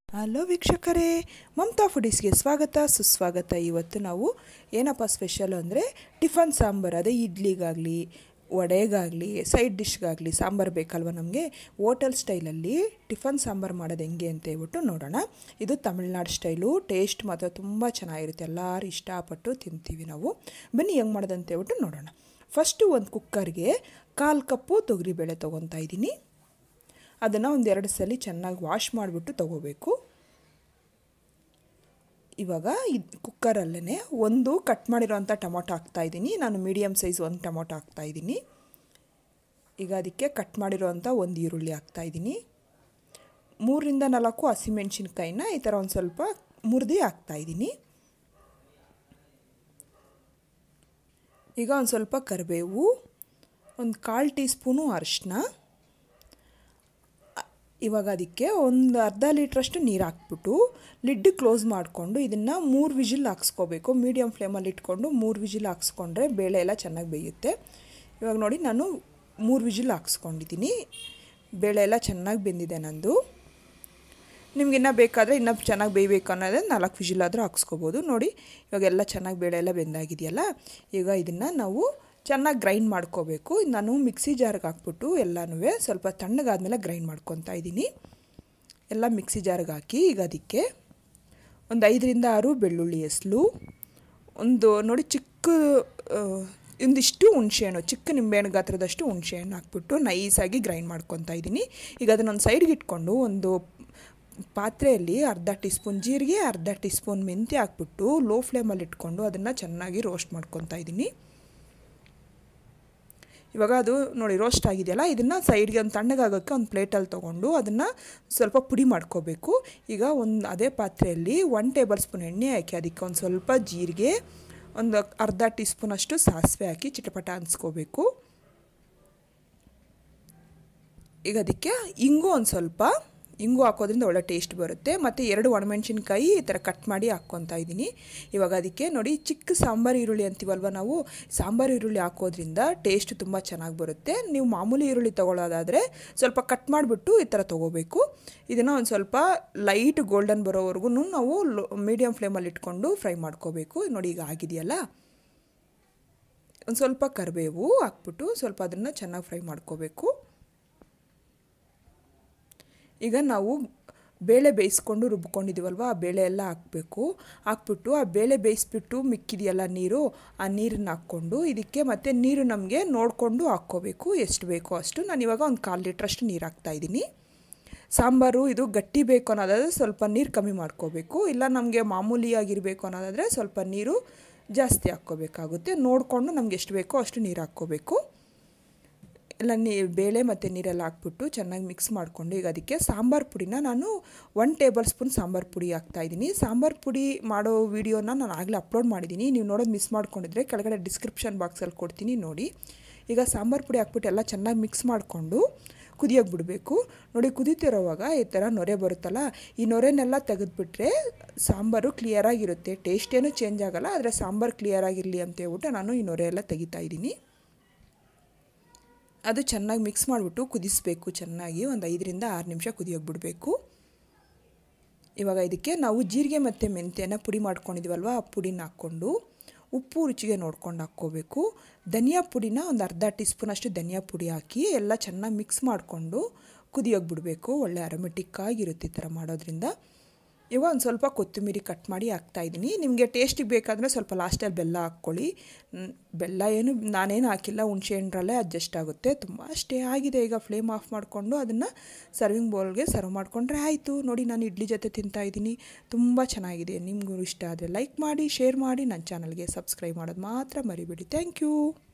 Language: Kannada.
ಹಲೋ ವೀಕ್ಷಕರೇ ಮಮತಾ ಫುಡೀಸ್ಗೆ ಸ್ವಾಗತ ಸುಸ್ವಾಗತ ಇವತ್ತು ನಾವು ಏನಪ್ಪ ಸ್ಪೆಷಲ್ ಅಂದರೆ ಟಿಫನ್ ಸಾಂಬಾರು ಅದೇ ಇಡ್ಲಿಗಾಗಲಿ ವಡೆಗಾಗಲಿ ಸೈಡ್ ಡಿಶ್ಗಾಗಲಿ ಸಾಂಬಾರು ಬೇಕಲ್ವ ನಮಗೆ ಹೋಟೆಲ್ ಸ್ಟೈಲಲ್ಲಿ ಟಿಫನ್ ಸಾಂಬಾರು ಮಾಡೋದು ಹೆಂಗೆ ಅಂತ ಹೇಳ್ಬಿಟ್ಟು ನೋಡೋಣ ಇದು ತಮಿಳ್ನಾಡು ಸ್ಟೈಲು ಟೇಸ್ಟ್ ಮಾತ್ರ ತುಂಬ ಚೆನ್ನಾಗಿರುತ್ತೆ ಎಲ್ಲರೂ ಇಷ್ಟಪಟ್ಟು ತಿಂತೀವಿ ನಾವು ಬನ್ನಿ ಹೆಂಗೆ ಮಾಡೋದು ಅಂತ ಹೇಳ್ಬಿಟ್ಟು ನೋಡೋಣ ಫಸ್ಟು ಒಂದು ಕುಕ್ಕರ್ಗೆ ಕಾಲು ಕಪ್ಪು ತೊಗರಿಬೇಳೆ ತೊಗೊತಾ ಇದ್ದೀನಿ ಅದನ್ನು ಒಂದು ಎರಡು ಸಲ ಚೆನ್ನಾಗಿ ವಾಶ್ ಮಾಡಿಬಿಟ್ಟು ತೊಗೋಬೇಕು ಇವಾಗ ಇದು ಕುಕ್ಕರಲ್ಲೇ ಒಂದು ಕಟ್ ಮಾಡಿರೋಂಥ ಟೊಮೊಟೊ ಹಾಕ್ತಾಯಿದ್ದೀನಿ ನಾನು ಮೀಡಿಯಮ್ ಸೈಜ್ ಒಂದು ಟೊಮೊಟೊ ಹಾಕ್ತಾಯಿದ್ದೀನಿ ಈಗ ಅದಕ್ಕೆ ಕಟ್ ಮಾಡಿರೋಂಥ ಒಂದು ಈರುಳ್ಳಿ ಹಾಕ್ತಾಯಿದ್ದೀನಿ ಮೂರರಿಂದ ನಾಲ್ಕು ಹಸಿಮೆಣ್ಸಿನ್ಕಾಯಿನ ಈ ಥರ ಒಂದು ಸ್ವಲ್ಪ ಮುರಿದು ಹಾಕ್ತಾಯಿದ್ದೀನಿ ಈಗ ಒಂದು ಸ್ವಲ್ಪ ಕರಿಬೇವು ಒಂದು ಕಾಲು ಟೀ ಸ್ಪೂನು ಅರಿಶಿನ ಇವಾಗ ಅದಕ್ಕೆ ಒಂದು ಅರ್ಧ ಲೀಟ್ರಷ್ಟು ನೀರು ಹಾಕ್ಬಿಟ್ಟು ಲಿಡ್ ಕ್ಲೋಸ್ ಮಾಡಿಕೊಂಡು ಇದನ್ನು ಮೂರು ವಿಜಿಲ್ ಹಾಕ್ಸ್ಕೋಬೇಕು ಮೀಡಿಯಮ್ ಫ್ಲೇಮಲ್ಲಿ ಇಟ್ಕೊಂಡು ಮೂರು ವಿಜಿಲ್ ಹಾಕ್ಸ್ಕೊಂಡ್ರೆ ಬೇಳೆ ಎಲ್ಲ ಚೆನ್ನಾಗಿ ಬೇಯುತ್ತೆ ಇವಾಗ ನೋಡಿ ನಾನು ಮೂರು ವಿಜಿಲ್ ಹಾಕ್ಸ್ಕೊಂಡಿದ್ದೀನಿ ಬೇಳೆ ಎಲ್ಲ ಚೆನ್ನಾಗಿ ಬೆಂದಿದೆ ನಂದು ನಿಮ್ಗಿನ್ನೂ ಬೇಕಾದರೆ ಇನ್ನೂ ಚೆನ್ನಾಗಿ ಬೇಯಬೇಕು ಅನ್ನೋದೇ ನಾಲ್ಕು ವಿಜಿಲ್ ಆದರೂ ಹಾಕ್ಸ್ಕೊಬೋದು ನೋಡಿ ಇವಾಗೆಲ್ಲ ಚೆನ್ನಾಗಿ ಬೇಳೆ ಎಲ್ಲ ಬೆಂದಾಗಿದೆಯಲ್ಲ ಈಗ ಇದನ್ನು ನಾವು ಚೆನ್ನಾಗಿ ಗ್ರೈಂಡ್ ಮಾಡ್ಕೋಬೇಕು ನಾನು ಮಿಕ್ಸಿ ಜಾರ್ಗೆ ಹಾಕ್ಬಿಟ್ಟು ಎಲ್ಲನೂ ಸ್ವಲ್ಪ ತಣ್ಣಗಾದ್ಮೇಲೆ ಗ್ರೈಂಡ್ ಮಾಡ್ಕೊತಾ ಇದ್ದೀನಿ ಎಲ್ಲ ಮಿಕ್ಸಿ ಜಾರ್ಗೆ ಹಾಕಿ ಈಗ ಅದಕ್ಕೆ ಒಂದು ಐದರಿಂದ ಆರು ಬೆಳ್ಳುಳ್ಳಿ ಎಸ್ಲು ಒಂದು ನೋಡಿ ಚಿಕ್ಕ ಒಂದಿಷ್ಟು ಹುಣಸೆಹಣ್ಣು ಚಿಕ್ಕ ನಿಂಬೆಹಣ್ಣು ಗಾತ್ರದಷ್ಟು ಹುಣಸೆಹಣ್ಣು ಹಾಕ್ಬಿಟ್ಟು ನೈಸಾಗಿ ಗ್ರೈಂಡ್ ಮಾಡ್ಕೊತಾ ಇದ್ದೀನಿ ಈಗ ಅದನ್ನೊಂದು ಸೈಡ್ಗೆ ಇಟ್ಕೊಂಡು ಒಂದು ಪಾತ್ರೆಯಲ್ಲಿ ಅರ್ಧ ಟೀ ಸ್ಪೂನ್ ಜೀರಿಗೆ ಅರ್ಧ ಟೀ ಸ್ಪೂನ್ ಮೆಂತ್ಯ ಹಾಕ್ಬಿಟ್ಟು ಲೋ ಫ್ಲೇಮಲ್ಲಿ ಇಟ್ಕೊಂಡು ಅದನ್ನು ಚೆನ್ನಾಗಿ ರೋಸ್ಟ್ ಮಾಡ್ಕೊತಾ ಇದ್ದೀನಿ ಇವಾಗ ಅದು ನೋಡಿ ರೋಸ್ಟ್ ಆಗಿದೆಯಲ್ಲ ಇದನ್ನು ಸೈಡ್ಗೆ ಒಂದು ತಣ್ಣಗಾಗೋಕ್ಕೆ ಒಂದು ಪ್ಲೇಟಲ್ಲಿ ತೊಗೊಂಡು ಅದನ್ನು ಸ್ವಲ್ಪ ಪುಡಿ ಮಾಡ್ಕೋಬೇಕು ಈಗ ಒಂದು ಅದೇ ಪಾತ್ರೆಯಲ್ಲಿ ಒನ್ ಟೇಬಲ್ ಸ್ಪೂನ್ ಎಣ್ಣೆ ಹಾಕಿ ಅದಕ್ಕೆ ಒಂದು ಸ್ವಲ್ಪ ಜೀರಿಗೆ ಒಂದು ಅರ್ಧ ಟೀ ಸ್ಪೂನಷ್ಟು ಸಾಸಿವೆ ಹಾಕಿ ಚಿಟಪಟ ಅನ್ಸ್ಕೋಬೇಕು ಈಗ ಅದಕ್ಕೆ ಇಂಗು ಒಂದು ಸ್ವಲ್ಪ ಇಂಗು ಹಾಕೋದ್ರಿಂದ ಒಳ್ಳೆ ಟೇಸ್ಟ್ ಬರುತ್ತೆ ಮತ್ತು ಎರಡು ಒಣಮೆಣ್ಸಿನ್ಕಾಯಿ ಈ ಥರ ಕಟ್ ಮಾಡಿ ಹಾಕ್ಕೊತಾ ಇದ್ದೀನಿ ಇವಾಗ ಅದಕ್ಕೆ ನೋಡಿ ಚಿಕ್ಕ ಸಾಂಬಾರು ಈರುಳ್ಳಿ ಅಂತೀವಲ್ವ ನಾವು ಸಾಂಬಾರು ಈರುಳ್ಳಿ ಹಾಕೋದ್ರಿಂದ ಟೇಸ್ಟ್ ತುಂಬ ಚೆನ್ನಾಗಿ ಬರುತ್ತೆ ನೀವು ಮಾಮೂಲಿ ಈರುಳ್ಳಿ ತೊಗೊಳ್ಳೋದಾದರೆ ಸ್ವಲ್ಪ ಕಟ್ ಮಾಡಿಬಿಟ್ಟು ಈ ಥರ ತೊಗೋಬೇಕು ಇದನ್ನು ಒಂದು ಸ್ವಲ್ಪ ಲೈಟ್ ಗೋಲ್ಡನ್ ಬರೋವರೆಗೂ ನಾವು ಮೀಡಿಯಮ್ ಫ್ಲೇಮಲ್ಲಿ ಇಟ್ಕೊಂಡು ಫ್ರೈ ಮಾಡ್ಕೋಬೇಕು ನೋಡಿ ಈಗ ಆಗಿದೆಯಲ್ಲ ಒಂದು ಸ್ವಲ್ಪ ಕರಿಬೇವು ಹಾಕ್ಬಿಟ್ಟು ಸ್ವಲ್ಪ ಅದನ್ನು ಚೆನ್ನಾಗಿ ಫ್ರೈ ಮಾಡ್ಕೋಬೇಕು ಈಗ ನಾವು ಬೇಳೆ ಬೇಯಿಸ್ಕೊಂಡು ರುಬ್ಕೊಂಡಿದ್ದೀವಲ್ವ ಆ ಬೇಳೆ ಎಲ್ಲ ಹಾಕಬೇಕು ಹಾಕ್ಬಿಟ್ಟು ಆ ಬೇಳೆ ಬೇಯಿಸ್ಬಿಟ್ಟು ಮಿಕ್ಕಿದೆಯಲ್ಲ ನೀರು ಆ ನೀರನ್ನ ಹಾಕ್ಕೊಂಡು ಇದಕ್ಕೆ ಮತ್ತು ನೀರು ನಮಗೆ ನೋಡಿಕೊಂಡು ಹಾಕ್ಕೋಬೇಕು ಎಷ್ಟು ಬೇಕೋ ಅಷ್ಟು ನಾನು ಇವಾಗ ಒಂದು ಕಾಲು ಲೀಟ್ರಷ್ಟು ನೀರು ಹಾಕ್ತಾಯಿದ್ದೀನಿ ಸಾಂಬಾರು ಇದು ಗಟ್ಟಿ ಬೇಕು ಅನ್ನೋದಾದರೆ ಸ್ವಲ್ಪ ನೀರು ಕಮ್ಮಿ ಮಾಡ್ಕೋಬೇಕು ಇಲ್ಲ ನಮಗೆ ಮಾಮೂಲಿಯಾಗಿರಬೇಕು ಅನ್ನೋದಾದರೆ ಸ್ವಲ್ಪ ನೀರು ಜಾಸ್ತಿ ಹಾಕ್ಕೋಬೇಕಾಗುತ್ತೆ ನೋಡಿಕೊಂಡು ನಮ್ಗೆ ಎಷ್ಟು ಬೇಕೋ ಅಷ್ಟು ನೀರು ಹಾಕ್ಕೋಬೇಕು ಎಲ್ಲ ನೀ ಬೇಳೆ ಮತ್ತು ನೀರೆಲ್ಲ ಹಾಕ್ಬಿಟ್ಟು ಚೆನ್ನಾಗಿ ಮಿಕ್ಸ್ ಮಾಡಿಕೊಂಡು ಈಗ ಅದಕ್ಕೆ ಸಾಂಬಾರು ಪುಡಿನ ನಾನು ಒನ್ ಟೇಬಲ್ ಸ್ಪೂನ್ ಸಾಂಬಾರು ಪುಡಿ ಹಾಕ್ತಾಯಿದ್ದೀನಿ ಸಾಂಬಾರು ಪುಡಿ ಮಾಡೋ ವೀಡಿಯೋನ ನಾನು ಆಗಲೇ ಅಪ್ಲೋಡ್ ಮಾಡಿದ್ದೀನಿ ನೀವು ನೋಡೋದು ಮಿಸ್ ಮಾಡ್ಕೊಂಡಿದ್ರೆ ಕೆಳಗಡೆ ಡಿಸ್ಕ್ರಿಪ್ಷನ್ ಬಾಕ್ಸಲ್ಲಿ ಕೊಡ್ತೀನಿ ನೋಡಿ ಈಗ ಸಾಂಬಾರು ಪುಡಿ ಹಾಕ್ಬಿಟ್ಟು ಎಲ್ಲ ಚೆನ್ನಾಗಿ ಮಿಕ್ಸ್ ಮಾಡಿಕೊಂಡು ಕುದಿಯೋಕೆ ಬಿಡಬೇಕು ನೋಡಿ ಕುದೀತಿರೋವಾಗ ಈ ಥರ ನೊರೆ ಬರುತ್ತಲ್ಲ ಈ ನೊರೆನೆಲ್ಲ ತೆಗೆದುಬಿಟ್ರೆ ಸಾಂಬಾರು ಕ್ಲಿಯರಾಗಿರುತ್ತೆ ಟೇಸ್ಟ್ ಏನೂ ಚೇಂಜ್ ಆಗೋಲ್ಲ ಆದರೆ ಸಾಂಬಾರು ಕ್ಲಿಯರಾಗಿರಲಿ ಅಂತ ಹೇಳ್ಬಿಟ್ಟು ನಾನು ಈ ನೊರೆ ಎಲ್ಲ ತೆಗಿತಾ ಇದ್ದೀನಿ ಅದು ಚೆನ್ನಾಗಿ ಮಿಕ್ಸ್ ಮಾಡಿಬಿಟ್ಟು ಕುದಿಸಬೇಕು ಚೆನ್ನಾಗಿ ಒಂದು ಐದರಿಂದ ಆರು ನಿಮಿಷ ಕುದಿಯೋಕೆ ಬಿಡಬೇಕು ಇವಾಗ ಇದಕ್ಕೆ ನಾವು ಜೀರಿಗೆ ಮತ್ತು ಮೆಂತ್ಯನ ಪುಡಿ ಮಾಡ್ಕೊಂಡಿದ್ದೀವಲ್ವ ಆ ಪುಡಿನ ಹಾಕ್ಕೊಂಡು ಉಪ್ಪು ರುಚಿಗೆ ನೋಡ್ಕೊಂಡು ಹಾಕ್ಕೋಬೇಕು ಧನಿಯಾ ಪುಡಿನ ಒಂದು ಅರ್ಧ ಟೀ ಸ್ಪೂನಷ್ಟು ಧನಿಯಾ ಪುಡಿ ಹಾಕಿ ಎಲ್ಲ ಚೆನ್ನಾಗಿ ಮಿಕ್ಸ್ ಮಾಡಿಕೊಂಡು ಕುದಿಯೋಕೆ ಬಿಡಬೇಕು ಒಳ್ಳೆ ಅರಮೆಟಿಕ್ ಆಗಿರುತ್ತೆ ಈ ಥರ ಮಾಡೋದ್ರಿಂದ ಇವಾಗ ಒಂದು ಸ್ವಲ್ಪ ಕೊತ್ತಂಬರಿ ಕಟ್ ಮಾಡಿ ಹಾಕ್ತಾಯಿದ್ದೀನಿ ನಿಮಗೆ ಟೇಸ್ಟಿಗೆ ಬೇಕಾದರೆ ಸ್ವಲ್ಪ ಲಾಸ್ಟಲ್ಲಿ ಬೆಲ್ಲ ಹಾಕ್ಕೊಳ್ಳಿ ಬೆಲ್ಲ ಏನು ನಾನೇನು ಹಾಕಿಲ್ಲ ಹುಣಸೆ ಹಣ್ಣರಲ್ಲೇ ಅಡ್ಜಸ್ಟ್ ಆಗುತ್ತೆ ತುಂಬ ಅಷ್ಟೇ ಆಗಿದೆ ಈಗ ಫ್ಲೇಮ್ ಆಫ್ ಮಾಡಿಕೊಂಡು ಅದನ್ನು ಸರ್ವಿಂಗ್ ಬೌಲ್ಗೆ ಸರ್ವ್ ಮಾಡಿಕೊಂಡ್ರೆ ಆಯಿತು ನೋಡಿ ನಾನು ಇಡ್ಲಿ ಜೊತೆ ತಿಂತಾಯಿದ್ದೀನಿ ತುಂಬ ಚೆನ್ನಾಗಿದೆ ನಿಮಗೂ ಇಷ್ಟ ಆದರೆ ಲೈಕ್ ಮಾಡಿ ಶೇರ್ ಮಾಡಿ ನನ್ನ ಚಾನಲ್ಗೆ ಸಬ್ಸ್ಕ್ರೈಬ್ ಮಾಡೋದು ಮಾತ್ರ ಮರಿಬೇಡಿ ಥ್ಯಾಂಕ್ ಯು